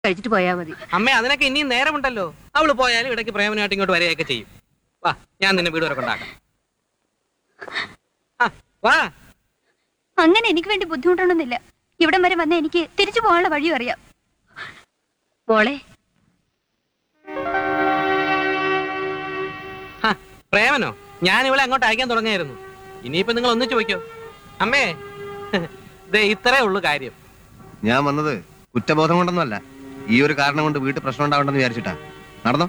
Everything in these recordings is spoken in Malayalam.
കഴിച്ചിട്ട് പോയാ മതി അമ്മേ അതിനൊക്കെ ഇനിയും നേരമുണ്ടല്ലോ അവള് പോയാലും ഇടയ്ക്ക് പ്രേമനായിട്ട് ഇങ്ങോട്ട് വരികയൊക്കെ ചെയ്യും വാ ഞാൻ നിന്നെ വീട് വരെ കൊണ്ടാക്കാം ആ, വാ അങ്ങനെ എനിക്ക് വേണ്ടി ബുദ്ധിമുട്ടണമെന്നില്ല ഇവിടം വരെ വന്ന എനിക്ക് തിരിച്ചു പോകാനുള്ള വഴിയും അറിയാം മോളെ ആ, പ്രേമനോ ഞാൻ ഇവളെ അങ്ങോട്ട് അയക്കാൻ തുടങ്ങിയായിരുന്നു ഇനിയിപ്പോ നിങ്ങൾ ഒന്നിച്ചു വയ്ക്കോ അമ്മേ ദേ ഇത്രേ ഉള്ളു കാര്യം ഞാൻ വന്നത് കുറ്റബോധം കൊണ്ടൊന്നുമല്ല ഈ ഒരു കാരണം കൊണ്ട് വീട്ടിൽ പ്രശ്നം ഉണ്ടാവണ്ടെന്ന് വിചാരിച്ചിട്ടാ നടന്നോ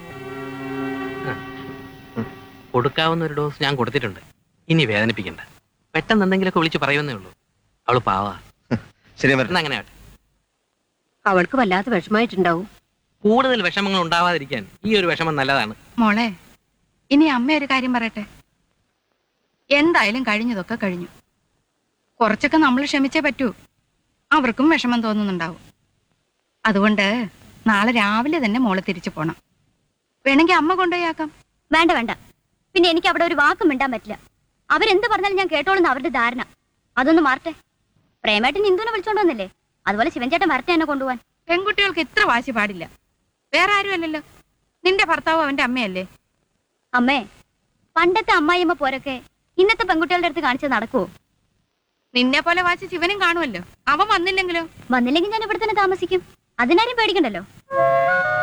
കൊടുക്കാവുന്ന ഒരു ഡോസ് ഞാൻ കൊടുത്തിട്ടുണ്ട് ഇനി വേദനിപ്പിക്കണ്ട പെട്ടെന്ന് എന്തെങ്കിലുമൊക്കെ വിളിച്ച് പറയുന്നേ ഉള്ളൂ അവള് പാവാ ശരി ഞാൻ വരട്ടെ എന്നാ അങ്ങനെ ആവട്ടെ അവൾക്ക് വല്ലാത്ത വിഷമായിട്ടുണ്ടാവും കൂടുതൽ വിഷമങ്ങൾ ഉണ്ടാവാതിരിക്കാൻ ഈ ഒരു വിഷമം നല്ലതാണ് മോളെ ഇനി അമ്മ ഒരു കാര്യം പറയട്ടെ എന്തായാലും കഴിഞ്ഞതൊക്കെ കഴിഞ്ഞു കുറച്ചൊക്കെ നമ്മൾ ക്ഷമിച്ചേ പറ്റൂ അവർക്കും വിഷമം തോന്നുന്നുണ്ടാവും അതുകൊണ്ട് നാളെ രാവിലെ തന്നെ മോള് തിരിച്ചു പോണം വേണമെങ്കിൽ അമ്മ കൊണ്ടുപോയാക്കാം വേണ്ട വേണ്ട പിന്നെ എനിക്ക് അവിടെ ഒരു വാക്കും മിണ്ടാൻ പറ്റില്ല അവരെന്ത് പറഞ്ഞാലും ഞാൻ കേട്ടോളുന്ന അവരുടെ ധാരണ അതൊന്ന് മാറട്ടെ പ്രേമേട്ടൻ ഇന്ദുവിനെ വിളിച്ചോണ്ട് വന്നില്ലേ അതുപോലെ ശിവൻചേട്ടൻ വരട്ടെ എന്നെ കൊണ്ടുപോവാൻ പെൺകുട്ടികൾക്ക് ഇത്ര വാശി പാടില്ല വേറെ ആരും അല്ലല്ലോ നിന്റെ ഭർത്താവ് അവന്റെ അമ്മയല്ലേ അമ്മേ പണ്ടത്തെ അമ്മായിയമ്മ പോരൊക്കെ ഇന്നത്തെ പെൺകുട്ടികളുടെ അടുത്ത് കാണിച്ച് നടക്കുവോ നിന്നെ പോലെ വാശി ശിവനും കാണുമല്ലോ അവൻ വന്നില്ലെങ്കിലോ വന്നില്ലെങ്കിൽ ഞാൻ ഇവിടെ തന്നെ താമസിക്കും അതിനാരും പേടിക്കണ്ടല്ലോ